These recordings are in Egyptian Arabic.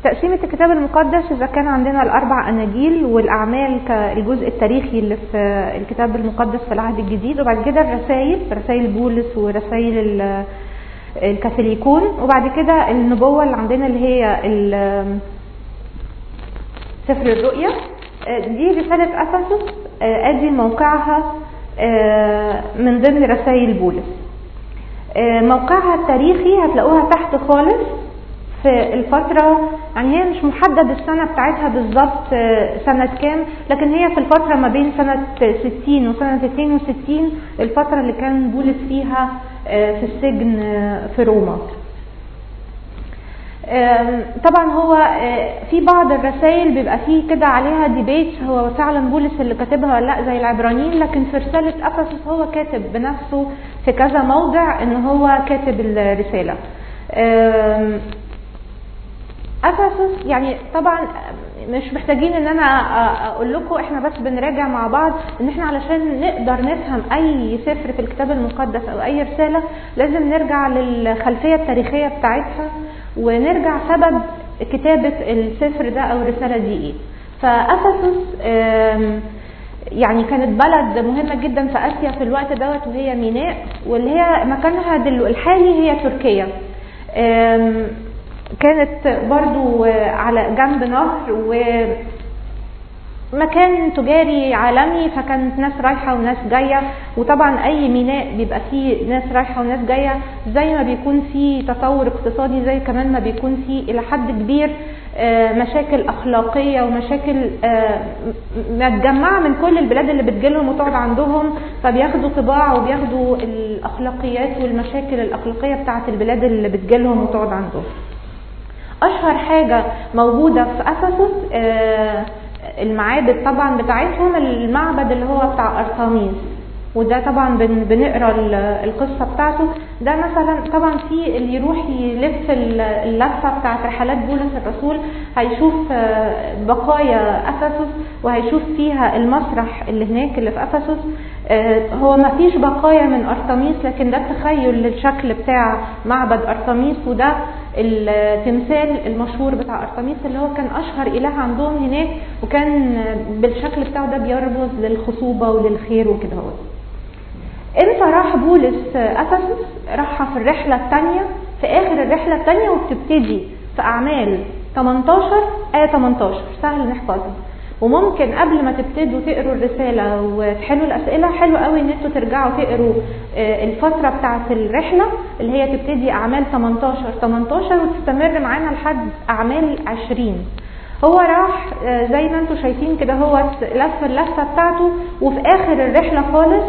تقسيمة الكتاب المقدس إذا كان عندنا الأربع أناجيل والأعمال كالجزء التاريخي اللي في الكتاب المقدس في العهد الجديد وبعد كده الرسائل رسائل بولس ورسائل ال- الكاثوليكون وبعد كده النبوة اللي عندنا اللي هي ال- سفر الرؤيا آه، دي رسالة أفسس آه، أدي موقعها آه، من ضمن رسائل بولس آه، موقعها التاريخي هتلاقوها تحت خالص في الفترة يعني هي مش محدد السنة بتاعتها بالظبط آه، سنة كام لكن هي في الفترة ما بين سنة 60 وسنة 62 الفترة اللي كان بولس فيها آه، في السجن آه، في روما آم، طبعا هو آه، في بعض الرسائل بيبقى فيه كده عليها ديبيت هو فعلا بولس اللي كاتبها ولا لا زي العبرانيين لكن في رسالة افسس هو كاتب بنفسه في كذا موضع ان هو كاتب الرسالة آم، افسس يعني طبعا مش محتاجين ان انا اقول لكم احنا بس بنراجع مع بعض ان احنا علشان نقدر نفهم اي سفر في الكتاب المقدس او اي رساله لازم نرجع للخلفيه التاريخيه بتاعتها ونرجع سبب كتابه السفر ده او الرساله دي ايه فافسس آم، يعني كانت بلد مهمة جدا في آسيا في الوقت دوت وهي ميناء واللي هي مكانها دلو الحالي هي تركيا آم، كانت برضو على جنب نهر ومكان تجاري عالمي فكانت ناس رايحة وناس جاية وطبعا أي ميناء بيبقى فيه ناس رايحة وناس جاية زي ما بيكون فيه تطور اقتصادي زي كمان ما بيكون فيه إلى حد كبير آه، مشاكل أخلاقية ومشاكل آه، م- متجمعة من كل البلاد اللي بتجيلهم وتقعد عندهم فبياخدوا طباع وبياخدوا الأخلاقيات والمشاكل الأخلاقية بتاعت البلاد اللي بتجيلهم وتقعد عندهم اشهر حاجه موجوده في افسس آه، المعابد طبعا بتاعتهم المعبد اللي هو بتاع ارطميس وده طبعا بن- بنقرا ال- القصه بتاعته ده مثلا طبعا في اللي يروح يلف ال- اللفه بتاعت رحلات بولس الرسول هيشوف آه، بقايا افسس وهيشوف فيها المسرح اللي هناك اللي في افسس آه، هو ما فيش بقايا من ارطميس لكن ده تخيل للشكل بتاع معبد ارطميس وده التمثال المشهور بتاع ارطميس اللي هو كان اشهر اله عندهم هناك وكان بالشكل بتاعه ده بيرمز للخصوبه وللخير وكده هو امتى راح بولس افسس راحها في الرحله الثانيه في اخر الرحله الثانيه وبتبتدي في اعمال 18 ايه 18 سهل نحفظها وممكن قبل ما تبتدوا تقروا الرسالة وتحلوا الأسئلة حلو قوي إن انتوا ترجعوا تقروا آه، الفترة بتاعة الرحلة اللي هي تبتدي أعمال 18 18 وتستمر معانا لحد أعمال 20 هو راح آه، زي ما انتوا شايفين كده هو لف اللفة بتاعته وفي آخر الرحلة خالص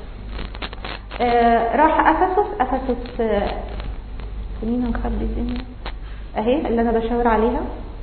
آه، راح أفسس أفسس آه، خلينا نخبي الدنيا أهي اللي أنا بشاور عليها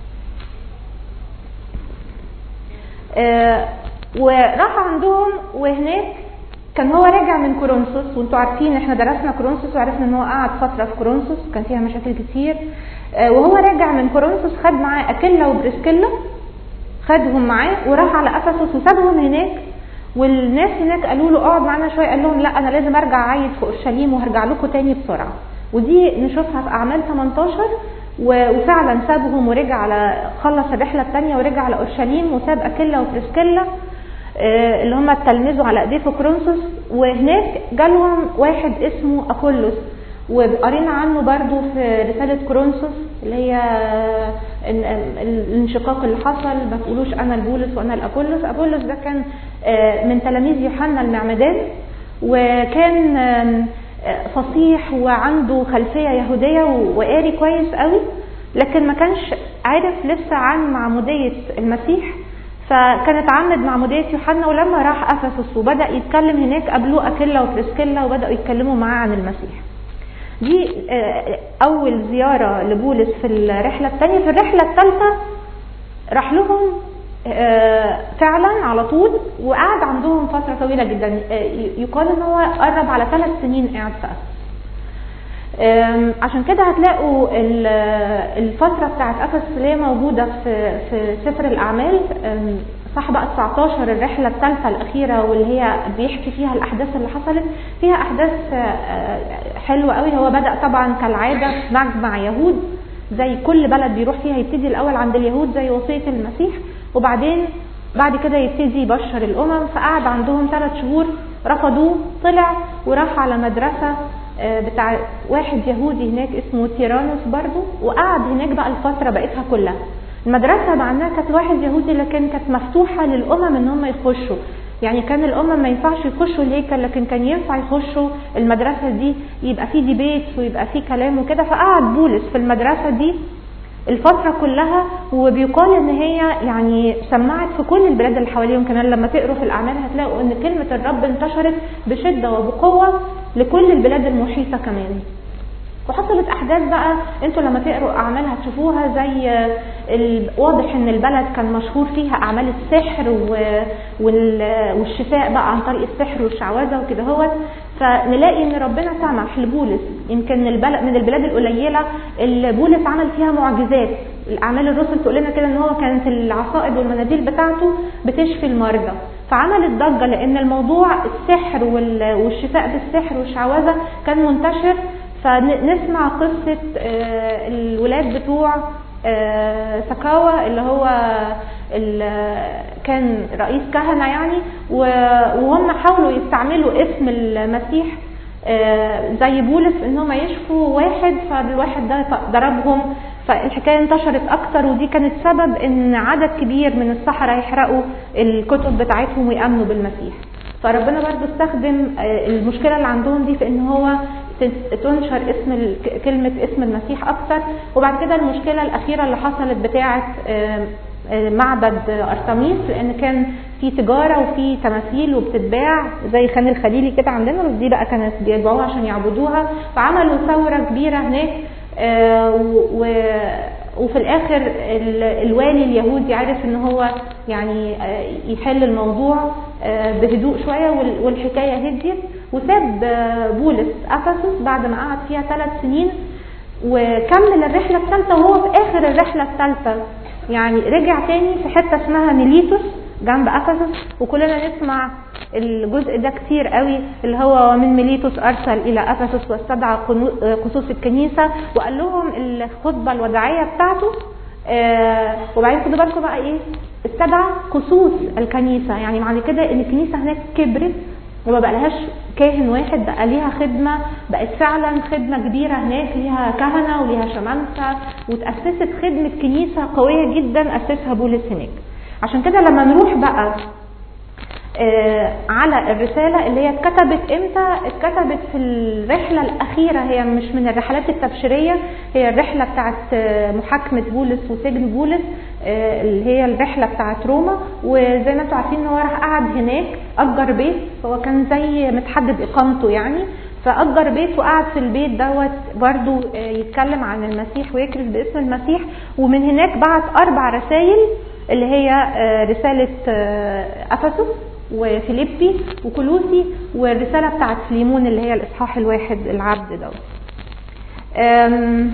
آه، وراح عندهم وهناك كان هو راجع من كورنثوس وانتوا عارفين احنا درسنا كورنثوس وعرفنا ان هو قعد فتره في كورنثوس كان فيها مشاكل كتير آه، وهو راجع من كورنثوس خد معاه اكيلا وبريسكيلا خدهم معاه وراح على افسس وسابهم هناك والناس هناك قالوا له اقعد معانا شويه قال لهم لا انا لازم ارجع عايد في اورشليم وهرجع لكم تاني بسرعه ودي نشوفها في اعمال 18 و- وفعلا سابهم ورجع على خلص الرحله الثانيه ورجع على اورشليم وساب اكيلا وبريسكيلا آه، اللي هم اتلمذوا على ايديه في كورنثوس وهناك جالهم واحد اسمه ابولس وقرينا عنه برضو في رسالة كورنثوس اللي هي ال- ال- الانشقاق اللي حصل ما تقولوش انا البولس وانا الابولس ابولس ده كان آه، من تلاميذ يوحنا المعمدان وكان آم، آه، فصيح وعنده خلفية يهودية و- وقاري كويس قوي لكن ما كانش عارف لسه عن معمودية المسيح فكان اتعمد معمودية يوحنا ولما راح افسس وبدا يتكلم هناك قابلوه اكيلا وبريسكيلا وبداوا يتكلموا معاه عن المسيح دي آه، اول زياره لبولس في الرحله الثانيه في الرحله الثالثه راح لهم آه، فعلا على طول وقعد عندهم فتره طويله جدا آه، يقال ان هو قرب على ثلاث سنين قاعد في افسس آم، عشان كده هتلاقوا ال- الفترة بتاعت أفس اللي هي موجودة في في سفر الأعمال آم، صح بقى 19 الرحلة الثالثة الأخيرة واللي هي بيحكي فيها الأحداث اللي حصلت فيها أحداث آه، آه، حلوة قوي هو بدأ طبعا كالعادة في مجمع يهود زي كل بلد بيروح فيها يبتدي الاول عند اليهود زي وصيه المسيح وبعدين بعد كده يبتدي يبشر الامم فقعد عندهم ثلاث شهور رفضوه طلع وراح على مدرسه آه، بتاع واحد يهودي هناك اسمه تيرانوس برضو وقعد هناك بقى الفترة بقيتها كلها المدرسة مع انها كانت واحد يهودي لكن كانت مفتوحة للأمم ان هم يخشوا يعني كان الأمم ما ينفعش يخشوا الهيكل لكن كان ينفع يخشوا المدرسة دي يبقى في ديبيت ويبقى في كلام وكده فقعد بولس في المدرسة دي الفترة كلها وبيقال ان هي يعني سمعت في كل البلاد اللي حواليهم كمان لما تقروا في الاعمال هتلاقوا ان كلمة الرب انتشرت بشدة وبقوة لكل البلاد المحيطة كمان وحصلت احداث بقى انتوا لما تقروا اعمال هتشوفوها زي ال- واضح ان البلد كان مشهور فيها اعمال السحر و- وال- والشفاء بقى عن طريق السحر والشعوذه وكده هو فنلاقي ان ربنا سمح لبولس يمكن البلد من البلاد القليله اللي بولس عمل فيها معجزات الاعمال الرسل تقول لنا كده ان هو كانت العصائب والمناديل بتاعته بتشفي المرضى فعملت ضجه لان الموضوع السحر وال- والشفاء بالسحر والشعوذه كان منتشر فنسمع قصة آه، الولاد بتوع آه، سكاوى اللي هو ال- كان رئيس كهنة يعني و- وهم حاولوا يستعملوا اسم المسيح آه، زي بولس ان هم يشفوا واحد فالواحد ده ضربهم فالحكايه انتشرت اكتر ودي كانت سبب ان عدد كبير من السحرة يحرقوا الكتب بتاعتهم ويامنوا بالمسيح فربنا برضو استخدم آه، المشكله اللي عندهم دي في ان هو تن- تنشر اسم ال- ك- كلمه اسم المسيح اكتر وبعد كده المشكله الاخيره اللي حصلت بتاعه آه، آه، معبد ارتميس لان كان في تجاره وفي تماثيل وبتتباع زي خان الخليلي كده عندنا ودي بقى كانت بيبيعوها عشان يعبدوها فعملوا ثوره كبيره هناك آه، و- و- وفي الاخر ال- الوالي اليهودي عرف ان هو يعني آه، يحل الموضوع آه، بهدوء شويه وال- والحكايه هديت وساب آه، بولس افسس بعد ما قعد فيها ثلاث سنين وكمل الرحله الثالثه وهو في اخر الرحله الثالثه يعني رجع تاني في حته اسمها ميليتوس جنب افسس وكلنا نسمع الجزء ده كتير قوي اللي هو من ميليتوس ارسل الى افسس واستدعى قنو- آه، قصوص الكنيسه وقال لهم الخطبه الوداعيه بتاعته آه وبعدين خدوا بالكم بقى ايه استدعى قصوص الكنيسه يعني معنى كده ان الكنيسه هناك كبرت وما بقالهاش كاهن واحد بقى ليها خدمة بقت فعلا خدمة كبيرة هناك ليها كهنة وليها شمامسة وتأسست خدمة كنيسة قوية جدا أسسها بولس هناك عشان كده لما نروح بقى آه، على الرسالة اللي هي اتكتبت امتى اتكتبت في الرحلة الأخيرة هي مش من الرحلات التبشيرية هي الرحلة بتاعت آه، محاكمة بولس وسجن بولس آه، اللي هي الرحلة بتاعت روما وزي ما انتم عارفين ان هو راح قعد هناك أجر بيت هو كان زي متحدد إقامته يعني فأجر بيت وقعد في البيت دوت برضو آه، يتكلم عن المسيح ويكرز باسم المسيح ومن هناك بعت أربع رسائل اللي هي آه، رسالة آه، أفسس وفيليبي وكلوسي والرسالة بتاعت فليمون اللي هي الإصحاح الواحد العبد دوت أم،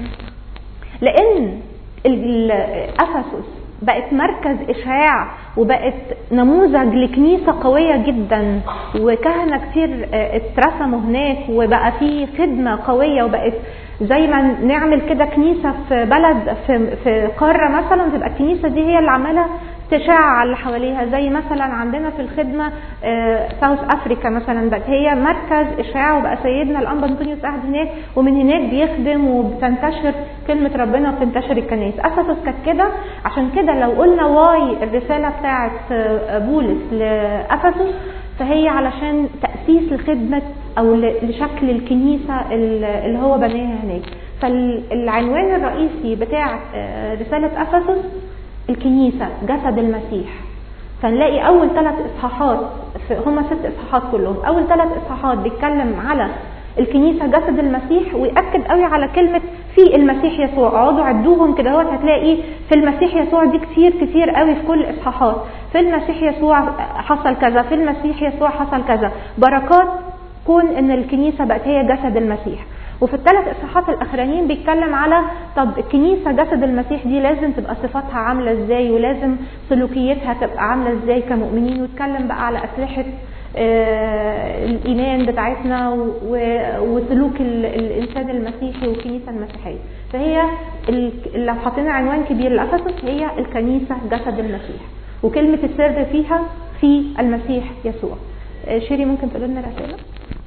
لأن ال- أفسس بقت مركز إشعاع وبقت نموذج لكنيسة قوية جدا وكهنة كتير آه، اترسموا هناك وبقى في خدمة قوية وبقت زي ما نعمل كده كنيسة في بلد في, في قارة مثلا تبقى الكنيسة دي هي اللي عمالة تشاع على اللي حواليها زي مثلا عندنا في الخدمة آه، ساوث افريكا مثلا بقت هي مركز اشعاع وبقى سيدنا الانبا انطونيوس قاعد هناك ومن هناك بيخدم وبتنتشر كلمة ربنا وبتنتشر الكنائس افسس كانت كده عشان كده لو قلنا واي الرسالة بتاعت آه، بولس لافسس فهي علشان تأسيس لخدمة أو ل- لشكل الكنيسة ال- اللي هو بناها هناك فالعنوان الرئيسي بتاع آه، رسالة أفسس الكنيسة جسد المسيح فنلاقي أول ثلاث إصحاحات في- هما ست إصحاحات كلهم أول ثلاث إصحاحات بيتكلم على الكنيسة جسد المسيح ويأكد قوي على كلمة في المسيح يسوع اقعدوا عدوهم كده هو هتلاقي في المسيح يسوع دي كتير كتير قوي في كل إصحاحات في المسيح يسوع حصل كذا في المسيح يسوع حصل كذا بركات كون ان الكنيسه بقت هي جسد المسيح وفي الثلاث اصحاحات الاخرانيين بيتكلم على طب الكنيسه جسد المسيح دي لازم تبقى صفاتها عامله ازاي ولازم سلوكيتها تبقى عامله ازاي كمؤمنين ويتكلم بقى على اسلحه آه، الايمان بتاعتنا و- وسلوك ال- الانسان المسيحي والكنيسه المسيحيه فهي ال- لو حطينا عنوان كبير لافسس هي الكنيسه جسد المسيح وكلمه السر فيها في المسيح يسوع آه، شيري ممكن تقول لنا الاسئله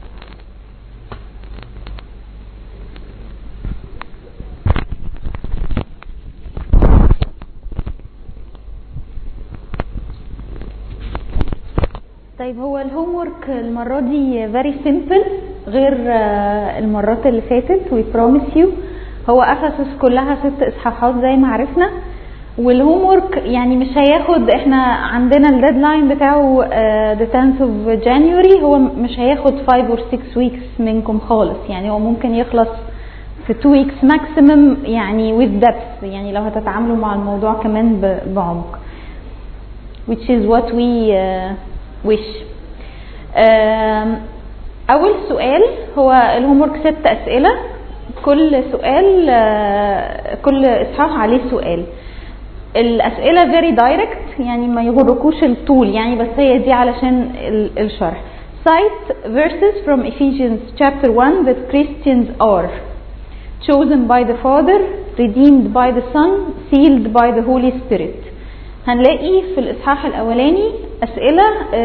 طيب هو الهوم ورك المرة دي very simple غير آه، المرات اللي فاتت we promise you هو افسس كلها ست اصحاحات زي ما عرفنا والهوم ورك يعني مش هياخد احنا عندنا الديدلاين بتاعه آه، the 10th of January هو مش هياخد 5 or 6 weeks منكم خالص يعني هو ممكن يخلص في 2 weeks maximum يعني with depth يعني لو هتتعاملوا مع الموضوع كمان ب- بعمق which is what we uh, wish. Um, أول سؤال هو الهوم ورك ست أسئلة كل سؤال uh, كل إصحاح عليه سؤال. الأسئلة very direct يعني ما يغركوش الطول يعني بس هي دي علشان ال- الشرح. Cite verses from Ephesians chapter 1 that Christians are chosen by the Father, redeemed by the Son, sealed by the Holy Spirit. هنلاقي في الإصحاح الأولاني أسئلة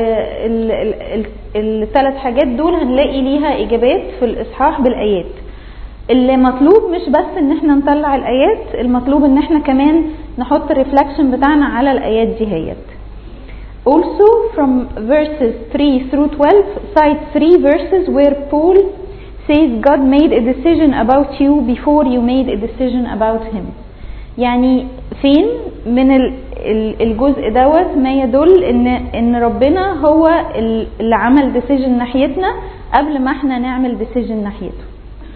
الثلاث حاجات دول هنلاقي ليها إجابات في الإصحاح بالآيات اللي مطلوب مش بس ان احنا نطلع الآيات المطلوب ان احنا كمان نحط الريفلكشن بتاعنا على الآيات دي هيت Also from verses 3 through 12 cite three verses where Paul says God made a decision about you before you made a decision about him يعني فين من ال- ال- الجزء دوت ما يدل ان ان ربنا هو ال- اللي عمل ديسيجن ناحيتنا قبل ما احنا نعمل ديسيجن ناحيته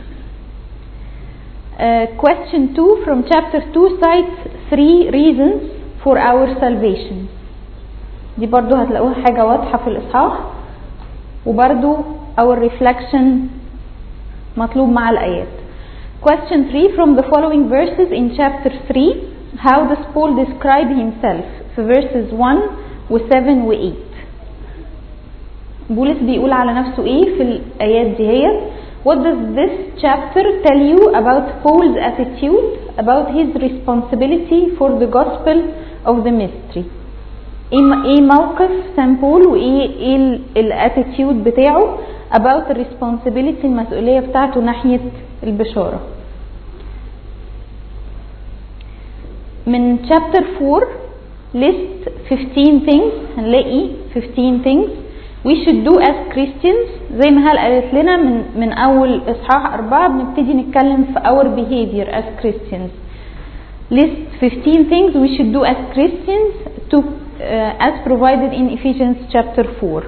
Uh, question 2 from chapter 2 cites three reasons for our salvation دي برضو هتلاقوها حاجة واضحة في الإصحاح وبرضو our reflection مطلوب مع الآيات Question 3 from the following verses in chapter 3 How does Paul describe himself في verses 1 و 7 و 8 بولس بيقول على نفسه ايه في الآيات دي هي What does this chapter tell you about Paul's attitude about his responsibility for the gospel of the mystery ايه م- ايه موقف سان بول وايه ايه الاتيتيود بتاعه about the responsibility المسؤولية بتاعته ناحية البشارة من chapter 4 list 15 things هنلاقي 15 things we should do as Christians زي ما هال قالت لنا من من اول اصحاح اربعة بنبتدي نتكلم في our behavior as Christians list 15 things we should do as Christians to uh, as provided in Ephesians chapter 4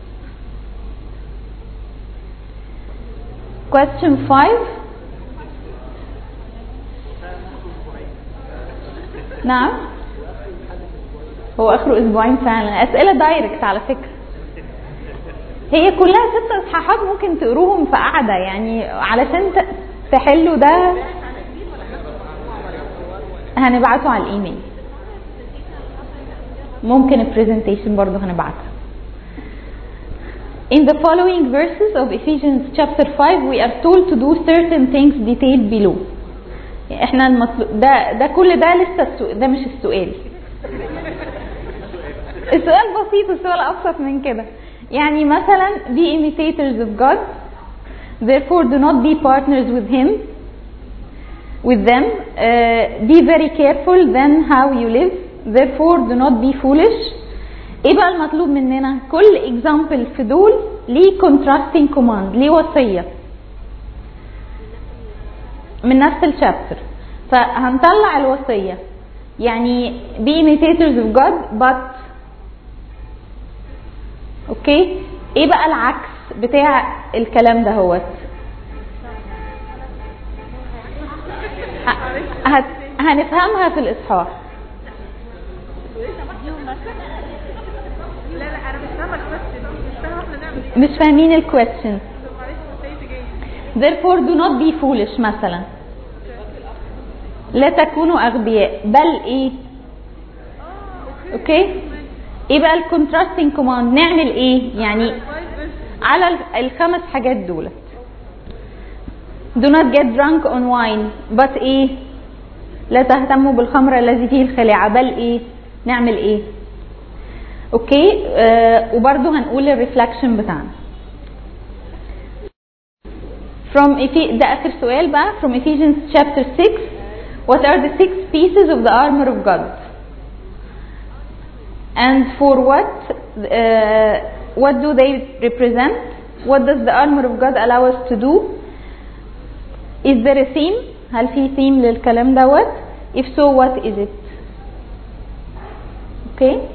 question 5 نعم هو اخره اسبوعين فعلا اسئله دايركت على فكره هي كلها ست اصحاحات ممكن تقروهم في قعده يعني علشان ت- تحلوا ده هنبعته على الايميل ممكن البرزنتيشن برضه هنبعتها In the following verses of Ephesians chapter 5 we are told to do certain things detailed below احنا المطلوب ده ده كل ده لسه السؤال ده مش السؤال السؤال بسيط السؤال ابسط من كده يعني مثلا be imitators of God therefore do not be partners with him with them uh, be very careful then how you live therefore do not be foolish ايه بقى المطلوب مننا كل example في دول ليه contrasting command ليه وصية من نفس الشابتر فهنطلع الوصية يعني be imitators of God but اوكي ايه بقى العكس بتاع الكلام ده هوت ه- هت- هنفهمها في الاصحاح لا لا انا مش فاهمه الكويستشن مش فاهمه احنا نعمل ايه مش فاهمين الكويستشن طب معلش وصيتي جاي therefore do not be foolish مثلا لا تكونوا اغبياء بل ايه اوكي ايه بقى الكونتراستنج كوماند نعمل ايه يعني five verses على ال- الخمس حاجات دولت do not get drunk on wine but ايه لا تهتموا بالخمر الذي فيه الخلاعة بل ايه نعمل ايه اوكي آه وبرده هنقول الريفلكشن بتاعنا from Ephe- ده اخر سؤال بقى from Ephesians chapter 6 what are the six pieces of the armor of God and for what uh, what do they represent what does the armor of God allow us to do is there a theme هل في theme للكلام دوت if so what is it okay